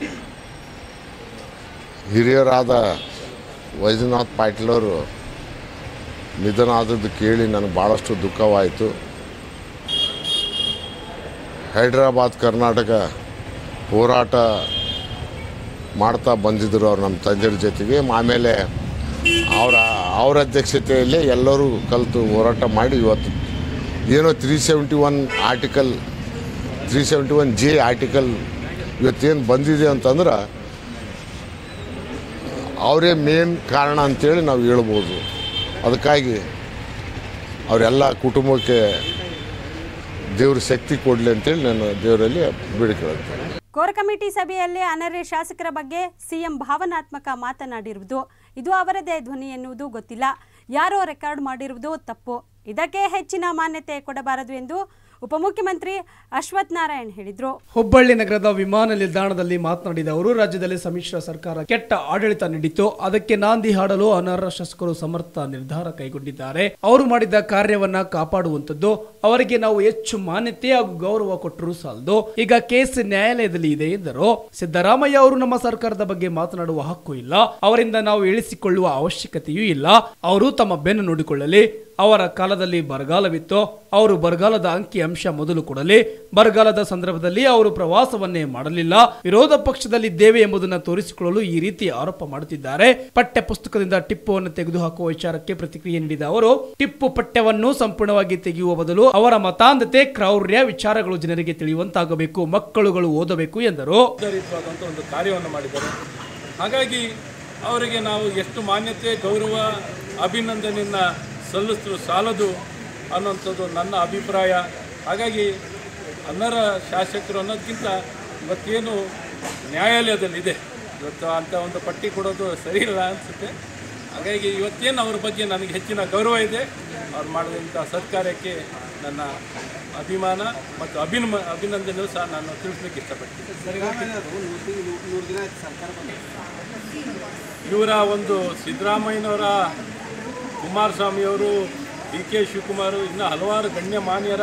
ಹಿರಿಯರಾದ ವೈದ್ಯನಾಥ್ ಪಾಟೀಲ್ ಅವರು ನಿಧನ ಆದದ್ದು ಕೇಳಿ ನನಗೆ ಭಾಳಷ್ಟು ದುಃಖವಾಯಿತು ಹೈದ್ರಾಬಾದ್ ಕರ್ನಾಟಕ ಹೋರಾಟ ಮಾಡ್ತಾ ಬಂದಿದ್ದರು ಅವ್ರು ನಮ್ಮ ತಂದೆಯ ಜೊತೆಗೆ ಆಮೇಲೆ ಅವರ ಅವರ ಅಧ್ಯಕ್ಷತೆಯಲ್ಲೇ ಎಲ್ಲರೂ ಕಲಿತು ಹೋರಾಟ ಮಾಡಿ ಇವತ್ತು ಏನೋ three seventy one article three seventy one J article ಇವತ್ತೇನು ಬಂದಿದೆ ಅಂತಂದ್ರೆ ಅವರೇ ಮೇನ್ ಕಾರಣ ಅಂತೇಳಿ ನಾವು ಹೇಳ್ಬೋದು ಅದಕ್ಕಾಗಿ ಅವರೆಲ್ಲ ಕುಟುಂಬಕ್ಕೆ ದೇವ್ರ ಶಕ್ತಿ ಕೊಡಲಿ ಅಂತೇಳಿ ನಾನು ದೇವರಲ್ಲಿ ಬೇಡಿಕೊಳ್ಳುತ್ತೇನೆ ಕೋರ್ ಕಮಿಟಿ ಸಭೆಯಲ್ಲಿ ಅನರ್ಹ ಶಾಸಕರ ಬಗ್ಗೆ ಸಿಎಂ ಭಾವನಾತ್ಮಕ ಮಾತನಾಡಿರುವುದು ಇದು ಅವರದೇ ಧ್ವನಿ ಎನ್ನುವುದು ಗೊತ್ತಿಲ್ಲ ಯಾರೋ ರೆಕಾರ್ಡ್ ಮಾಡಿರುವುದು ತಪ್ಪು ಇದಕ್ಕೆ ಹೆಚ್ಚಿನ ಮಾನ್ಯತೆ ಕೊಡಬಾರದು ಎಂದು ಉಪಮುಖ್ಯಮಂತ್ರಿ ಅಶ್ವಥ್ ನಾರಾಯಣ್ ಹೇಳಿದರು ಹುಬ್ಬಳ್ಳಿ ನಗರದ ವಿಮಾನ ನಿಲ್ದಾಣದಲ್ಲಿ ಮಾತನಾಡಿದ ಅವರು ರಾಜ್ಯದಲ್ಲಿ ಸಮ್ಮಿಶ್ರ ಸರ್ಕಾರ ಕೆಟ್ಟ ಆಡಳಿತ ನೀಡಿತ್ತು ಅದಕ್ಕೆ ನಾಂದಿ ಹಾಡಲು ಅನರ್ಹ ಶಾಸಕರು ಸಮರ್ಥ ನಿರ್ಧಾರ ಕೈಗೊಂಡಿದ್ದಾರೆ ಅವರು ಮಾಡಿದ ಕಾರ್ಯವನ್ನ ಕಾಪಾಡುವಂತದ್ದು ಅವರಿಗೆ ನಾವು ಹೆಚ್ಚು ಮಾನ್ಯತೆ ಹಾಗೂ ಗೌರವ ಕೊಟ್ಟರೂ ಸಾಲದು ಈಗ ಕೇಸ್ ನ್ಯಾಯಾಲಯದಲ್ಲಿ ಇದೆ ಎಂದರು ಸಿದ್ದರಾಮಯ್ಯ ಅವರು ನಮ್ಮ ಸರ್ಕಾರದ ಬಗ್ಗೆ ಮಾತನಾಡುವ ಹಕ್ಕು ಇಲ್ಲ ಅವರಿಂದ ನಾವು ಇಳಿಸಿಕೊಳ್ಳುವ ಅವಶ್ಯಕತೆಯೂ ಇಲ್ಲ ಅವರು ತಮ್ಮ ಬೆನ್ನು ನೋಡಿಕೊಳ್ಳಲಿ ಅವರ ಕಾಲದಲ್ಲಿ ಬರಗಾಲವಿತ್ತು ಅವರು ಬರಗಾಲದ ಅಂಕಿ ಅಂಶ ಮೊದಲು ಕೊಡಲಿ ಬರಗಾಲದ ಸಂದರ್ಭದಲ್ಲಿ ಅವರು ಪ್ರವಾಸವನ್ನೇ ಮಾಡಲಿಲ್ಲ ವಿರೋಧ ಪಕ್ಷದಲ್ಲಿದ್ದೇವೆ ಎಂಬುದನ್ನು ತೋರಿಸಿಕೊಳ್ಳಲು ಈ ರೀತಿ ಆರೋಪ ಮಾಡುತ್ತಿದ್ದಾರೆ ಪಠ್ಯ ಪುಸ್ತಕದಿಂದ ಟಿಪ್ಪುವನ್ನು ತೆಗೆದುಹಾಕುವ ವಿಚಾರಕ್ಕೆ ಪ್ರತಿಕ್ರಿಯೆ ನೀಡಿದ ಅವರು ಟಿಪ್ಪು ಪಠ್ಯವನ್ನು ಸಂಪೂರ್ಣವಾಗಿ ತೆಗೆಯುವ ಬದಲು ಅವರ ಮತಾಂಧತೆ ಕ್ರೌರ್ಯ ವಿಚಾರಗಳು ಜನರಿಗೆ ತಿಳಿಯುವಂತಾಗಬೇಕು ಮಕ್ಕಳುಗಳು ಓದಬೇಕು ಎಂದರು ಜವಾಬ್ದಾರಿಯುತವಾದಂಥ ಒಂದು ಕಾರ್ಯವನ್ನು ಮಾಡಿದ್ದಾರೆ ಹಾಗಾಗಿ ಅವರಿಗೆ ನಾವು ಎಷ್ಟು ಮಾನ್ಯತೆ ಗೌರವ ಅಭಿನಂದನೆಯನ್ನು ಸಲ್ಲಿಸಲು ಸಾಲದು ಅನ್ನೋಂಥದ್ದು ನನ್ನ ಅಭಿಪ್ರಾಯ ಹಾಗಾಗಿ ಅನರ್ಹ ಶಾಸಕರು ಅನ್ನೋದಕ್ಕಿಂತ ಇವತ್ತೇನು ನ್ಯಾಯಾಲಯದಲ್ಲಿದೆ ಇವತ್ತು ಅಂಥ ಒಂದು ಪಟ್ಟಿ ಕೊಡೋದು ಸರಿ ಇಲ್ಲ ಅನಿಸುತ್ತೆ ಹಾಗಾಗಿ ಇವತ್ತೇನು ಅವ್ರ ಬಗ್ಗೆ ನನಗೆ ಹೆಚ್ಚಿನ ಗೌರವ ಇದೆ ಅವ್ರು ಮಾಡಿದಂಥ ಸತ್ಕಾರ್ಯಕ್ಕೆ ನನ್ನ ಅಭಿಮಾನ ಮತ್ತು ಅಭಿನಮ ಅಭಿನಂದನೆಯೂ ಸಹ ನಾನು ತಿಳಿಸ್ಲಿಕ್ಕೆ ಇಷ್ಟಪಡ್ತೀನಿ ಇವರ ಒಂದು ಸಿದ್ದರಾಮಯ್ಯನವರ ಕುಮಾರಸ್ವಾಮಿಯವರು ಡಿ ಕೆ ಶಿವಕುಮಾರ್ ಇನ್ನು ಹಲವಾರು ಗಣ್ಯಮಾನ್ಯರ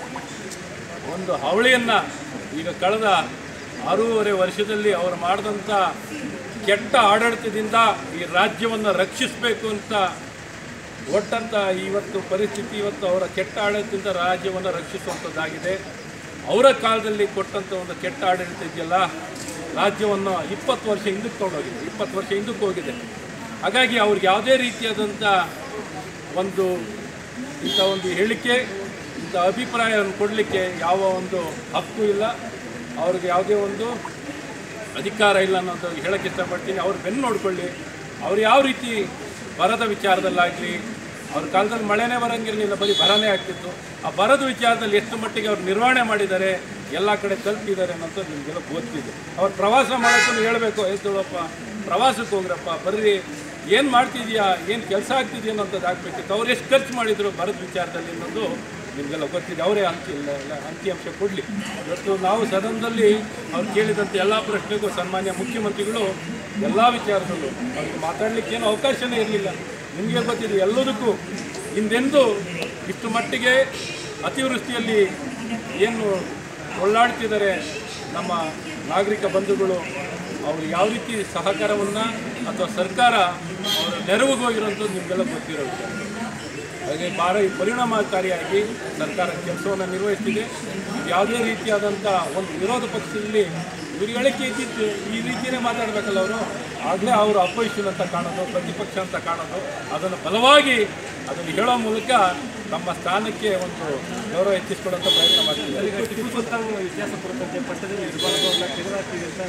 ಒಂದು ಹಾವಳಿಯನ್ನು ಈಗ ಕಳೆದ ಆರೂವರೆ ವರ್ಷದಲ್ಲಿ ಅವರು ಮಾಡಿದಂಥ ಕೆಟ್ಟ ಆಡಳಿತದಿಂದ ಈ ರಾಜ್ಯವನ್ನು ರಕ್ಷಿಸಬೇಕು ಅಂತ ಒಟ್ಟಂತ ಇವತ್ತು ಪರಿಸ್ಥಿತಿ ಇವತ್ತು ಅವರ ಕೆಟ್ಟ ಆಡಳಿತದಿಂದ ರಾಜ್ಯವನ್ನು ರಕ್ಷಿಸುವಂಥದ್ದಾಗಿದೆ ಅವರ ಕಾಲದಲ್ಲಿ ಕೊಟ್ಟಂಥ ಒಂದು ಕೆಟ್ಟ ಆಡಳಿತ ಇದೆಯಲ್ಲ ರಾಜ್ಯವನ್ನು ಇಪ್ಪತ್ತು ವರ್ಷ ಹಿಂದಕ್ಕೆ ತೊಗೊಂಡೋಗಿದೆ ಇಪ್ಪತ್ತು ವರ್ಷ ಹಿಂದಕ್ಕೆ ಹೋಗಿದೆ ಹಾಗಾಗಿ ಅವ್ರಿಗೆ ಯಾವುದೇ ರೀತಿಯಾದಂಥ ಒಂದು ಇಂಥ ಒಂದು ಹೇಳಿಕೆ ಇಂಥ ಅಭಿಪ್ರಾಯವನ್ನು ಕೊಡಲಿಕ್ಕೆ ಯಾವ ಒಂದು ಹಕ್ಕು ಇಲ್ಲ ಅವ್ರಿಗೆ ಯಾವುದೇ ಒಂದು ಅಧಿಕಾರ ಇಲ್ಲ ಅನ್ನೋದು ಹೇಳಕ್ಕೆ ಇಷ್ಟಪಡ್ತೀನಿ ಅವ್ರು ಬೆನ್ನು ನೋಡ್ಕೊಳ್ಳಿ ಅವ್ರು ಯಾವ ರೀತಿ ಬರದ ವಿಚಾರದಲ್ಲಾಗಲಿ ಅವ್ರ ಕಾಲದಲ್ಲಿ ಮಳೆನೇ ಬರಂಗಿರಲಿಲ್ಲ ಬರೀ ಬರನೇ ಆಗ್ತಿತ್ತು ಆ ಬರದ ವಿಚಾರದಲ್ಲಿ ಎಷ್ಟು ಮಟ್ಟಿಗೆ ಅವ್ರು ನಿರ್ವಹಣೆ ಮಾಡಿದ್ದಾರೆ ಎಲ್ಲ ಕಡೆ ತಲುಪಿದ್ದಾರೆ ಅನ್ನೋದು ನಿಮಗೆಲ್ಲ ಗೊತ್ತಿದೆ ಅವ್ರು ಪ್ರವಾಸ ಮಾಡೋಕ್ಕೂ ಹೇಳಬೇಕು ಎದ್ದೋಳಪ್ಪ ಪ್ರವಾಸಕ್ಕೆ ಹೋಗ್ರಪ್ಪ ಬರ್ರಿ ಏನು ಮಾಡ್ತಿದ್ಯಾ ಏನು ಕೆಲಸ ಆಗ್ತಿದೆಯಾ ಅನ್ನೋಂಥದ್ದು ಆಗಬೇಕಿತ್ತು ಅವ್ರು ಎಷ್ಟು ಖರ್ಚು ಮಾಡಿದ್ರು ಬರದ ವಿಚಾರದಲ್ಲಿ ಅನ್ನೋದು ನಿಮಗೆಲ್ಲ ಗೊತ್ತಿದೆ ಅವರೇ ಅಂಕಿ ಇಲ್ಲ ಇಲ್ಲ ಅಂಕಿಅಂಶ ಕೊಡಲಿ ಇವತ್ತು ನಾವು ಸದನದಲ್ಲಿ ಅವ್ರು ಕೇಳಿದಂಥ ಎಲ್ಲ ಪ್ರಶ್ನೆಗೂ ಸನ್ಮಾನ್ಯ ಮುಖ್ಯಮಂತ್ರಿಗಳು ಎಲ್ಲ ವಿಚಾರದಲ್ಲೂ ಅವ್ರಿಗೆ ಮಾತಾಡಲಿಕ್ಕೇನು ಅವಕಾಶನೇ ಇರಲಿಲ್ಲ ನಿಮಗೆ ಗೊತ್ತಿದೆ ಎಲ್ಲದಕ್ಕೂ ಹಿಂದೆಂದು ಇಷ್ಟು ಮಟ್ಟಿಗೆ ಅತಿವೃಷ್ಟಿಯಲ್ಲಿ ಏನು ಒಳ್ಳಾಡ್ತಿದ್ದಾರೆ ನಮ್ಮ ನಾಗರಿಕ ಬಂಧುಗಳು ಅವರು ಯಾವ ರೀತಿ ಸಹಕಾರವನ್ನು ಅಥವಾ ಸರ್ಕಾರ ಅವರ ನೆರವಿಗೆ ಹೋಗಿರೋಂಥದ್ದು ನಿಮಗೆಲ್ಲ ಗೊತ್ತಿರೋ ವಿಚಾರ ಹಾಗೆ ಭಾಳ ಪರಿಣಾಮಕಾರಿಯಾಗಿ ಸರ್ಕಾರ ಕೆಲಸವನ್ನು ನಿರ್ವಹಿಸ್ತಿದೆ ಇದು ಯಾವುದೇ ರೀತಿಯಾದಂಥ ಒಂದು ವಿರೋಧ ಪಕ್ಷದಲ್ಲಿ ಇವ್ರ ಹೇಳಿಕೆ ಇದ್ದಿತ್ತು ಈ ರೀತಿಯೇ ಮಾತಾಡಬೇಕಲ್ಲ ಅವರು ಆಗಲೇ ಅವರು ಅಪೋಸಿಷನ್ ಅಂತ ಕಾಣೋದು ಪ್ರತಿಪಕ್ಷ ಅಂತ ಕಾಣೋದು ಅದನ್ನು ಬಲವಾಗಿ ಅದನ್ನು ಹೇಳೋ ಮೂಲಕ ತಮ್ಮ ಸ್ಥಾನಕ್ಕೆ ಒಂದು ಗೌರವ ಹೆಚ್ಚಿಸಿಕೊಳ್ಳುವಂಥ ಪ್ರಯತ್ನ ಮಾಡ್ತಿದ್ದಾರೆ ಇತಿಹಾಸ ಕುರಿತಂತೆ ಪಟ್ಟದಲ್ಲಿ ಇರಬಾರ್ದು ಅಂತ ತೆಗೆದಾಕ್ತೀವಿ ಅಂತ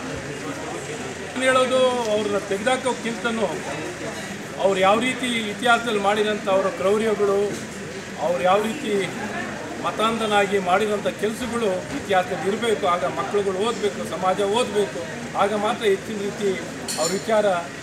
ಏನು ಹೇಳೋದು ಅವ್ರನ್ನ ತೆಗೆದಾಕೋಕ್ಕಿಂತನೂ ಅವ್ರು ಯಾವ ರೀತಿ ಇತಿಹಾಸದಲ್ಲಿ ಮಾಡಿದಂಥ ಅವರ ಕ್ರೌರ್ಯಗಳು ಅವ್ರು ಯಾವ ರೀತಿ ಮತಾಂಧನಾಗಿ ಮಾಡಿದಂಥ ಕೆಲಸಗಳು ಇತಿಹಾಸದಲ್ಲಿ ಇರಬೇಕು ಆಗ ಮಕ್ಕಳುಗಳು ಓದಬೇಕು ಸಮಾಜ ಓದಬೇಕು ಆಗ ಮಾತ್ರ ಹೆಚ್ಚಿನ ರೀತಿ ಅವ್ರ ವಿಚಾರ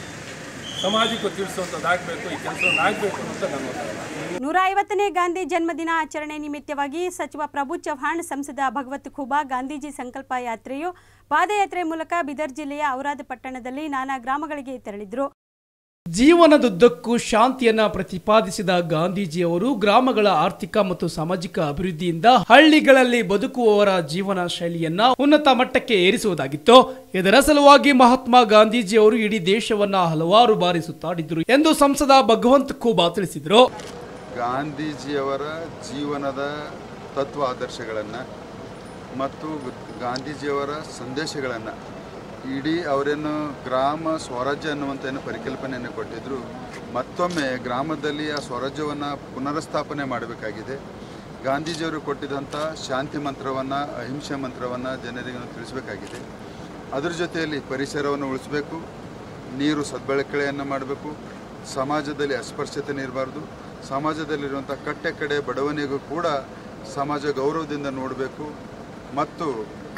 ಸಮಾಜಕ್ಕೂ ತಿಳಿಸುವಂಥದ್ದಾಗಬೇಕು ಈ ಕೆಲಸವನ್ನು ಆಗಬೇಕು ಅಂತ ನನ್ನ ಒತ್ತಾಯ. ನೂರ ಐವತ್ತನೇ ಗಾಂಧಿ ಜನ್ಮದಿನ ಆಚರಣೆ ನಿಮಿತ್ತವಾಗಿ ಸಚಿವ ಪ್ರಭು ಚವ್ಹಾಣ್ ಸಂಸದ ಭಗವತ್ ಖೂಬಾ ಗಾಂಧೀಜಿ ಸಂಕಲ್ಪ ಯಾತ್ರೆಯು ಪಾದಯಾತ್ರೆ ಮೂಲಕ ಬಿದರ್ ಜಿಲ್ಲೆಯ ಔರಾದ್ ಪಟ್ಟಣದಲ್ಲಿ ನಾನಾ ಗ್ರಾಮಗಳಿಗೆ ತೆರಳಿದ್ರು ಜೀವನದುದ್ದಕ್ಕೂ ಶಾಂತಿಯನ್ನ ಪ್ರತಿಪಾದಿಸಿದ ಗಾಂಧೀಜಿಯವರು ಗ್ರಾಮಗಳ ಆರ್ಥಿಕ ಮತ್ತು ಸಾಮಾಜಿಕ ಅಭಿವೃದ್ಧಿಯಿಂದ ಹಳ್ಳಿಗಳಲ್ಲಿ ಬದುಕುವವರ ಜೀವನ ಶೈಲಿಯನ್ನ ಉನ್ನತ ಮಟ್ಟಕ್ಕೆ ಏರಿಸುವುದಾಗಿತ್ತು ಇದರ ಸಲುವಾಗಿ ಮಹಾತ್ಮ ಗಾಂಧೀಜಿಯವರು ಇಡೀ ದೇಶವನ್ನ ಹಲವಾರು ಬಾರಿ ಸುತ್ತಾಡಿದ್ರು ಎಂದು ಸಂಸದ ಭಗವಂತ್ ಖೂಬಾ ತಿಳಿಸಿದರು ಗಾಂಧೀಜಿಯವರ ಜೀವನದ ತತ್ವ ಆದರ್ಶಗಳನ್ನು ಮತ್ತು ಗಾಂಧೀಜಿಯವರ ಸಂದೇಶಗಳನ್ನು ಇಡೀ ಅವರೇನು ಗ್ರಾಮ ಸ್ವರಾಜ್ಯ ಅನ್ನುವಂಥ ಏನು ಪರಿಕಲ್ಪನೆಯನ್ನು ಕೊಟ್ಟಿದ್ದರು ಮತ್ತೊಮ್ಮೆ ಗ್ರಾಮದಲ್ಲಿ ಆ ಸ್ವರಾಜ್ಯವನ್ನು ಪುನರಸ್ಥಾಪನೆ ಮಾಡಬೇಕಾಗಿದೆ ಗಾಂಧೀಜಿಯವರು ಕೊಟ್ಟಿದ್ದಂಥ ಶಾಂತಿ ಮಂತ್ರವನ್ನು ಅಹಿಂಸೆ ಮಂತ್ರವನ್ನು ಜನರಿಗೆ ನಾವು ತಿಳಿಸಬೇಕಾಗಿದೆ ಅದರ ಜೊತೆಯಲ್ಲಿ ಪರಿಸರವನ್ನು ಉಳಿಸಬೇಕು ನೀರು ಸದ್ಬಳಕೆಯನ್ನು ಮಾಡಬೇಕು ಸಮಾಜದಲ್ಲಿ ಅಸ್ಪೃಶ್ಯತೆ ಇರಬಾರ್ದು ಸಮಾಜದಲ್ಲಿರುವಂಥ ಕಟ್ಟೆ ಕಡೆ ಬಡವನಿಗೂ ಕೂಡ ಸಮಾಜ ಗೌರವದಿಂದ ನೋಡಬೇಕು ಮತ್ತು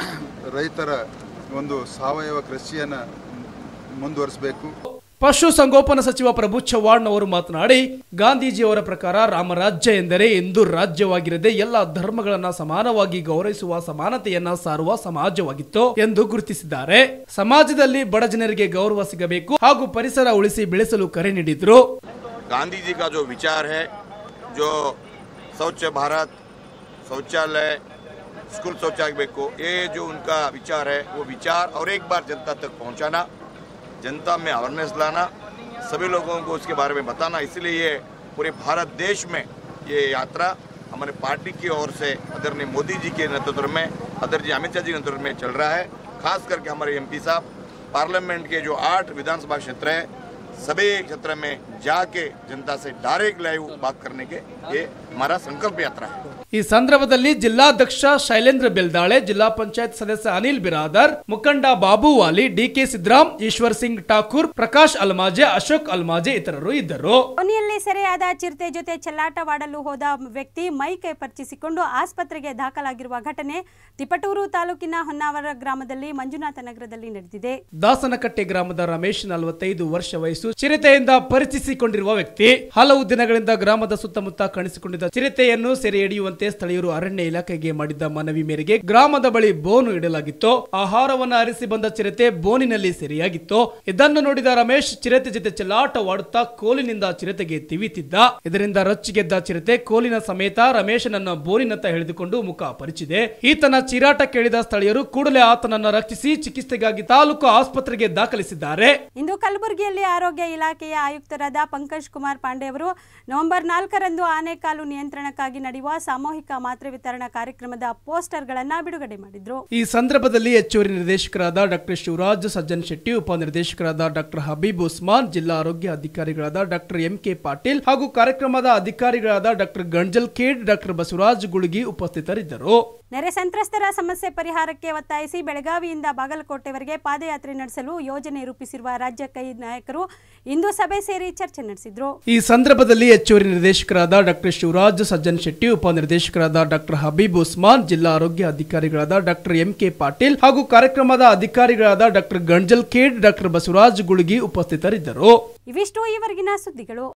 ರೈತರ ಒಂದು ಸಾವಯವ ಕೃಷಿಯನ್ನು ಮುಂದುವರಿಸಬೇಕು ಪಶು ಸಂಗೋಪನಾ ಸಚಿವ ಪ್ರಭು ಚವ್ಹಾಣ್ ಅವರು ಮಾತನಾಡಿ ಗಾಂಧೀಜಿಯವರ ಪ್ರಕಾರ ರಾಮರಾಜ್ಯ ಎಂದರೆ ಎಂದು ರಾಜ್ಯವಾಗಿರದೆ ಎಲ್ಲ ಧರ್ಮಗಳನ್ನ ಸಮಾನವಾಗಿ ಗೌರವಿಸುವ ಸಮಾನತೆಯನ್ನ ಸಾರುವ ಸಮಾಜವಾಗಿತ್ತು ಎಂದು ಗುರುತಿಸಿದ್ದಾರೆ ಸಮಾಜದಲ್ಲಿ ಬಡ ಜನರಿಗೆ ಗೌರವ ಸಿಗಬೇಕು ಹಾಗೂ ಪರಿಸರ ಉಳಿಸಿ ಬೆಳೆಸಲು ಕರೆ ನೀಡಿದ್ರು गांधी जी का जो विचार है जो स्वच्छ भारत शौचालय स्कूल शौचालय ಬೇಕು ये जो उनका विचार है वो विचार और एक बार जनता तक पहुंचाना जनता में अवेयरनेस लाना सभी लोगों को उसके बारे में बताना इसलिए ये पूरे भारत देश में ये यात्रा हमारे पार्टी की ओर से आदरणीय मोदी जी के नेतृत्व में आदरणीय अमित शाह जी के नेतृत्व में चल रहा है खास करके हमारे एमपी साहब पार्लियामेंट के जो आठ विधानसभा क्षेत्र है सभी क्षेत्र में जाके जनता से डायरेक्ट लाइव बात करने के ये हमारा संकल्प यात्रा है ಈ ಸಂದರ್ಭದಲ್ಲಿ ಜಿಲ್ಲಾಧ್ಯಕ್ಷ ಶೈಲೇಂದ್ರ ಬೆಲ್ದಾಳೆ ಜಿಲ್ಲಾ ಪಂಚಾಯತ್ ಸದಸ್ಯ ಅನಿಲ್ ಬಿರಾದರ್ ಮುಖಂಡ ಬಾಬು ವಾಲಿ ಡಿಕೆ ಸಿದ್ದರಾಮ್ ಈಶ್ವರ್ ಸಿಂಗ್ ಠಾಕೂರ್ ಪ್ರಕಾಶ್ ಅಲ್ಮಾಜೆ ಅಶೋಕ್ ಅಲ್ಮಾಜೆ ಇತರರು ಇದ್ದರು ಕೊನೆಯಲ್ಲಿ ಸೆರೆಯಾದ ಚಿರತೆ ಜೊತೆ ಚೆಲ್ಲಾಟವಾಡಲು ಹೋದ ವ್ಯಕ್ತಿ ಮೈ ಕೈ ಪರ್ಚಿಸಿಕೊಂಡು ಆಸ್ಪತ್ರೆಗೆ ದಾಖಲಾಗಿರುವ ಘಟನೆ ತಿಪಟೂರು ತಾಲೂಕಿನ ಹೊನ್ನಾವರ ಗ್ರಾಮದಲ್ಲಿ ಮಂಜುನಾಥ ನಗರದಲ್ಲಿ ನಡೆದಿದೆ ದಾಸನಕಟ್ಟೆ ಗ್ರಾಮದ ರಮೇಶ್ ನಲವತ್ತೈದು ವರ್ಷ ವಯಸ್ಸು ಪೊಲೀಸು ಚಿರತೆಯಿಂದ ಪರಿಚಯಿಸಿಕೊಂಡಿರುವ ವ್ಯಕ್ತಿ ಹಲವು ದಿನಗಳಿಂದ ಗ್ರಾಮದ ಸುತ್ತಮುತ್ತ ಕಾಣಿಸಿಕೊಂಡಿದ್ದ ಚಿರತೆಯನ್ನು ಸೆರೆ ಹಿಡಿಯುವಂತೆ ಸ್ಥಳೀಯರು ಅರಣ್ಯ ಇಲಾಖೆಗೆ ಮಾಡಿದ್ದ ಮನವಿ ಮೇರೆಗೆ ಗ್ರಾಮದ ಬಳಿ ಬೋನು ಇಡಲಾಗಿತ್ತು ಆಹಾರವನ್ನು ಅರಿಸಿ ಬಂದ ಚಿರತೆ ಬೋನಿನಲ್ಲಿ ಸೆರೆಯಾಗಿತ್ತು ಇದನ್ನು ನೋಡಿದ ರಮೇಶ್ ಚಿರತೆ ಜೊತೆ ಚೆಲ್ಲಾಟವಾಡುತ್ತಾ ಕೋಲಿನಿಂದ ಚಿರತೆಗೆ ತಿವಿತಿದ್ದ ಇದರಿಂದ ರೊಚ್ಚಿಗೆದ್ದ ಚಿರತೆ ಕೋಲಿನ ಸಮೇತ ರಮೇಶನನ್ನ ಬೋನಿನತ್ತ ಎಳೆದುಕೊಂಡು ಮುಖ ಪರಿಚಿದೆ ಈತನ ಚೀರಾಟ ಕೇಳಿದ ಸ್ಥಳೀಯರು ಕೂಡಲೇ ಆತನನ್ನ ರಕ್ಷಿಸಿ ಚಿಕಿತ್ಸೆಗಾಗಿ ತಾಲೂಕು ಆಸ್ಪತ್ರೆಗೆ ದಾಖಲಿಸಿದ್ದಾರೆ ಇಂದು ಕಲಬುರಗಿಯಲ್ಲಿ ಆರೋಗ್ಯ ಇಲಾಖೆಯ ಆಯುಕ್ತರಾದ ಪಂಕಜ್ ಕುಮಾರ್ ಪಾಂಡೆ ಅವರು ನವೆಂಬರ್ ನಾಲ್ಕರಂದು ಆನೆಕಾಲು ನಿಯಂತ್ರಣಕ್ಕಾಗಿ ನಡೆಯುವ ಸಾಮೂಹಿಕ ಮಾತ್ರೆ ವಿತರಣಾ ಕಾರ್ಯಕ್ರಮದ ಪೋಸ್ಟರ್ಗಳನ್ನು ಬಿಡುಗಡೆ ಮಾಡಿದ್ರು ಈ ಸಂದರ್ಭದಲ್ಲಿ ಹೆಚ್ಚುವರಿ ನಿರ್ದೇಶಕರಾದ ಡಾಕ್ಟರ್ ಶಿವರಾಜ್ ಸಜ್ಜನ್ ಶೆಟ್ಟಿ ಉಪನಿರ್ದೇಶಕರಾದ ಡಾಕ್ಟರ್ ಹಬೀಬ್ ಉಸ್ಮಾನ್ ಜಿಲ್ಲಾ ಆರೋಗ್ಯ ಅಧಿಕಾರಿಗಳಾದ ಡಾಕ್ಟರ್ ಎಂ ಕೆ ಪಾಟೀಲ್ ಹಾಗೂ ಕಾರ್ಯಕ್ರಮದ ಅಧಿಕಾರಿಗಳಾದ ಡಾಕ್ಟರ್ ಗಂಜಲ್ ಖೇಡ್ ಡಾಕ್ಟರ್ ಬಸವರಾಜ್ ಗುಳುಗಿ ಉಪಸ್ಥಿತರಿದ್ದರು ನೆರೆ ಸಂತ್ರಸ್ತರ ಸಮಸ್ಯೆ ಪರಿಹಾರಕ್ಕೆ ಒತ್ತಾಯಿಸಿ ಬೆಳಗಾವಿಯಿಂದ ಬಾಗಲಕೋಟೆವರೆಗೆ ಪಾದಯಾತ್ರೆ ನಡೆಸಲು ಯೋಜನೆ ರೂಪಿಸಿರುವ ರಾಜ್ಯ ಕೈ ನಾಯಕರು ಇಂದು ಸಭೆ ಸೇರಿ ಚರ್ಚೆ ನಡೆಸಿದ್ರು ಈ ಸಂದರ್ಭದಲ್ಲಿ ಹೆಚ್ಚುವರಿ ನಿರ್ದೇಶಕರಾದ ಡಾಕ್ಟರ್ ಶಿವರಾಜ್ ಸಜ್ಜನ್ ಶೆಟ್ಟಿ ಉಪನಿರ್ದೇಶಕರಾದ ಡಾಕ್ಟರ್ ಹಬೀಬ್ ಉಸ್ಮಾನ್ ಜಿಲ್ಲಾ ಆರೋಗ್ಯ ಅಧಿಕಾರಿಗಳಾದ ಡಾಕ್ಟರ್ ಎಂ ಕೆ ಪಾಟೀಲ್ ಹಾಗೂ ಕಾರ್ಯಕ್ರಮದ ಅಧಿಕಾರಿಗಳಾದ ಡಾಕ್ಟರ್ ಗಂಜಲ್ ಖೇಡ್ ಡಾಕ್ಟರ್ ಬಸವರಾಜ್ ಗುಳುಗಿ ಉಪಸ್ಥಿತರಿದ್ದರು ಇವಿಷ್ಟು ಈವರೆಗಿನ ಸುದ್ದಿಗಳು